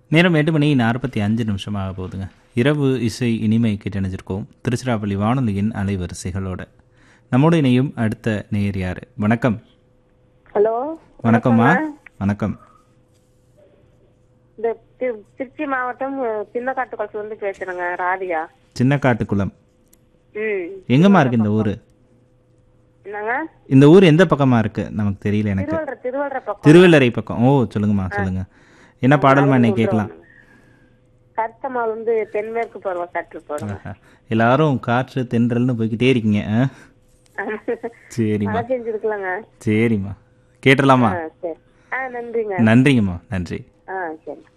நேரம் எட்டு மணி நாற்பத்தி அஞ்சு நிமிஷமாக போகுதுங்க இரவு இசை இனிமை கிட்டணிஞ்சிருக்கோம் திருச்சிராப்பள்ளி வானொலியின் அலைவரிசைகளோட நம்மோடு இணையும் அடுத்த நேயர் யார் வணக்கம் ஹலோ வணக்கம்மா வணக்கம் இந்த திரு- திருச்சி மாவட்டம் சின்னக்காட்டுக்குளத்துல இருந்து பேசுறேங்க ராதிகா சின்ன காட்டுக்குளம் ம் எங்கம்மா இருக்கு இந்த ஊர் என்னங்க இந்த ஊர் எந்த பக்கமா இருக்கு நமக்கு தெரியல எனக்கு திருவள்ளுவர் திருவள்ளுவர் பக்கம் திருவள்ளரை பக்கம் ஓ சொல்லுங்கம்மா சொல்லுங்க என்ன பாடல்மா இன்னைக்கு கேட்கலாம் கருத்தமால் வந்து தென்மேற்கு பருவ காற்று போடுங்க ஆஹா. எல்லாரும் காற்று தென்றல்னு போய்கிட்டே இருக்கீங்க ஆ? சரிம்மா மழை செஞ்சிருக்கலாங்க சரிம்மா கேட்டுடலாமா ஆ சரி ஆ நன்றிங்க நன்றிங்கம்மா நன்றி ஆ சரி